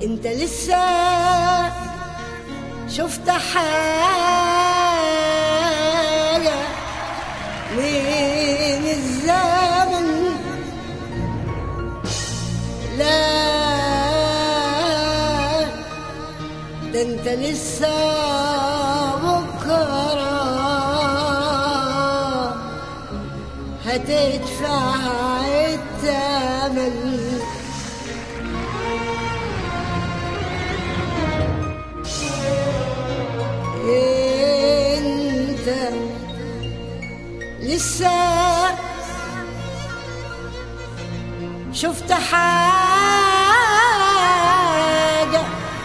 انت لسه شفت حاجة من الزمن لا ده انت لسه بكرة هتدفع الثمن انت لسه شفت حاجة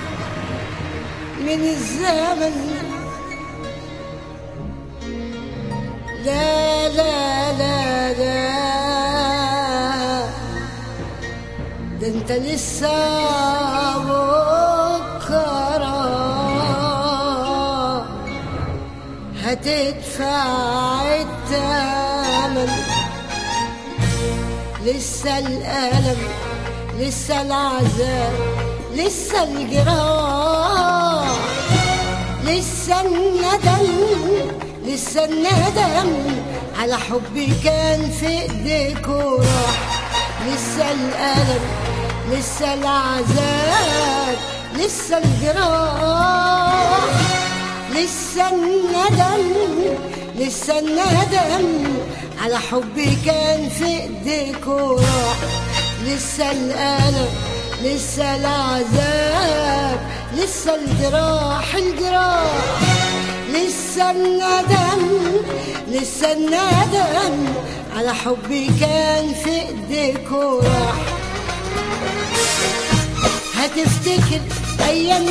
من الزمن لا لا لا لا ده انت لسه بكره هتدفع الثمن لسه الألم لسه العذاب لسه الجراح لسه الندم لسه الندم على حبي كان في ايديك وراح لسه الألم لسه العذاب لسه الجراح لسه الندم لسه الندم على حبي كان في ايديك وراح لسه الألم لسه العذاب لسه الجراح الجراح لسه الندم لسه الندم على حبي كان في ايديك وراح هتفتكر ايام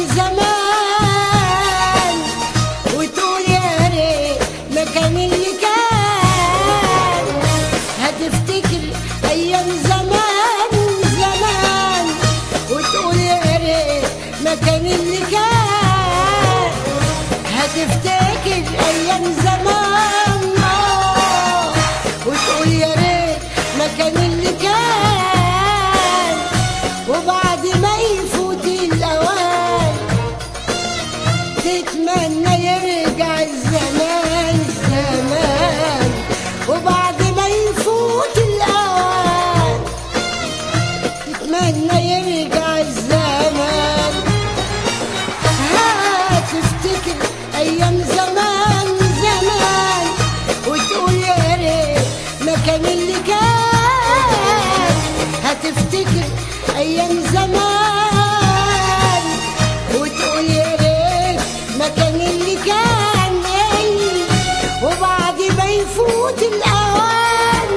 زمان وتقول يا ريت مكان اللي كان هتفتكر ايام زمان زمان وتقول يا ريت مكان اللي كان هتفتكر ايام زمان آه، وتقول يا ريت مكان اللي كان وبعد ما يفوت الاوان تتمنى يرجع الزمان الزمان وبعد ما يفوت الاوان تتمنى يرجع الزمان هتفتكر ايام زمان زمان وتقول يا ريت مكان اللي كان هتفتكر ايام زمان وتقول يا ريت مكان اللي كان إيه، وبعد ما يفوت الاوان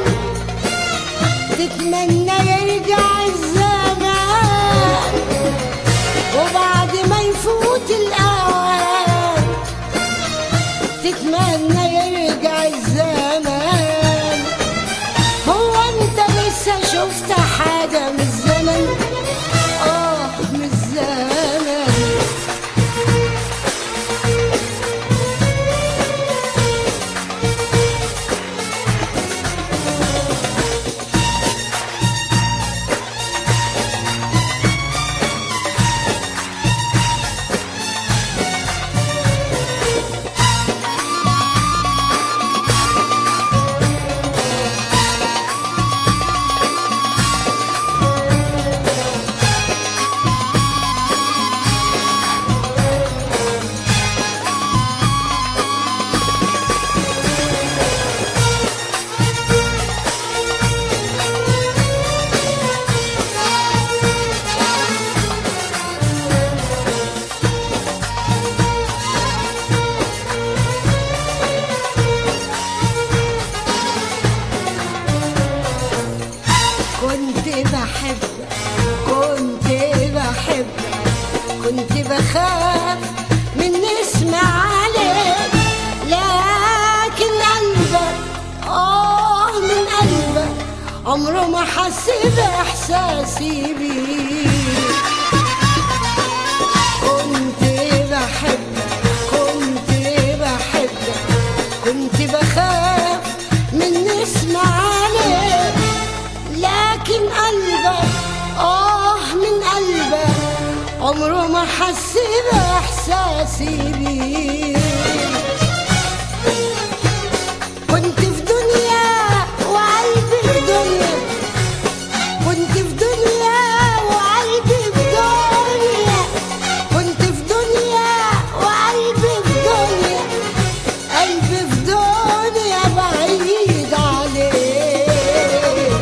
تتمنى يرجع الزمان وبعد ما يفوت الأوان تتمنى يرجع الزمان هو انت لسه شفت حاجة من الزمن اه من الزمن كنت بحبك كنت بحبك كنت بخاف من اسمع عليك لكن قلبك اه من قلبك عمره ما حس باحساسي بيك كنت بحبك كنت بحبك كنت بخاف من اسمع عليك لكن قلبك آه من قلبك عمره ما حس بإحساسي بيه كنت في دنيا وقلبي في دنيا كنت في دنيا وقلبي في دنيا كنت في دنيا وقلبي في دنيا قلبي في دنيا بعيد عليه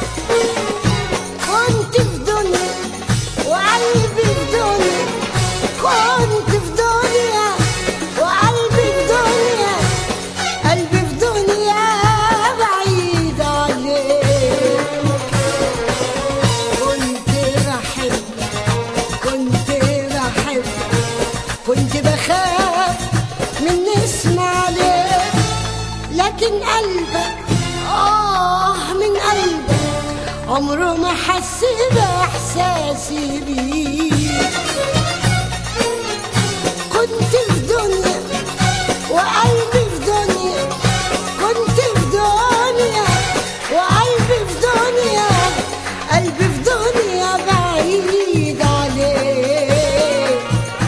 كنت في دنيا وقلبي في دنيا كنت في دنيا وقلبي في دنيا قلبي في دنيا بعيد عليك كنت بحبك كنت بحبك كنت بخاف من اسمع عليك لكن قلبك آه من قلبك عمره ما حس بإحساسي بيك كنت في دنيا وقلبي في دنيا كنت في دنيا وقلبي في دنيا قلبي في دنيا بعيد عليك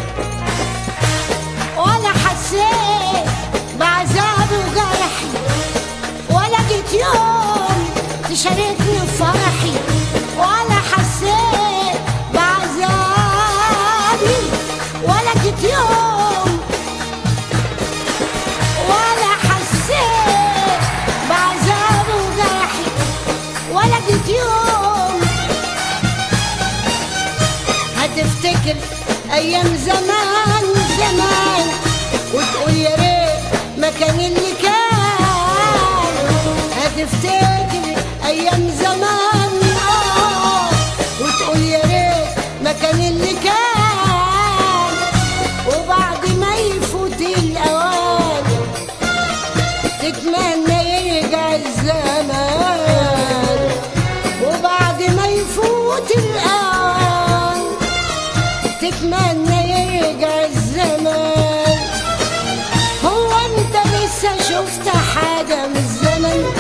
ولا حسيت بعذاب وجرحي ولا جيت يوم تشاركني في فرحي ولا حسيت بعذابي ولا جيت يوم ولا حسيت بعذاب وجرحي ولا جيت يوم هتفتكر ايام زمان زمان وتقول يا ريت مكان اللي كان هتفتكر ايام زمان اه وتقول يا ريت مكان اللي كان وبعد ما يفوت الاوان تتمنى يرجع الزمان وبعد ما يفوت الأوان تتمنى يرجع الزمان هو انت لسه شفت حاجة من الزمن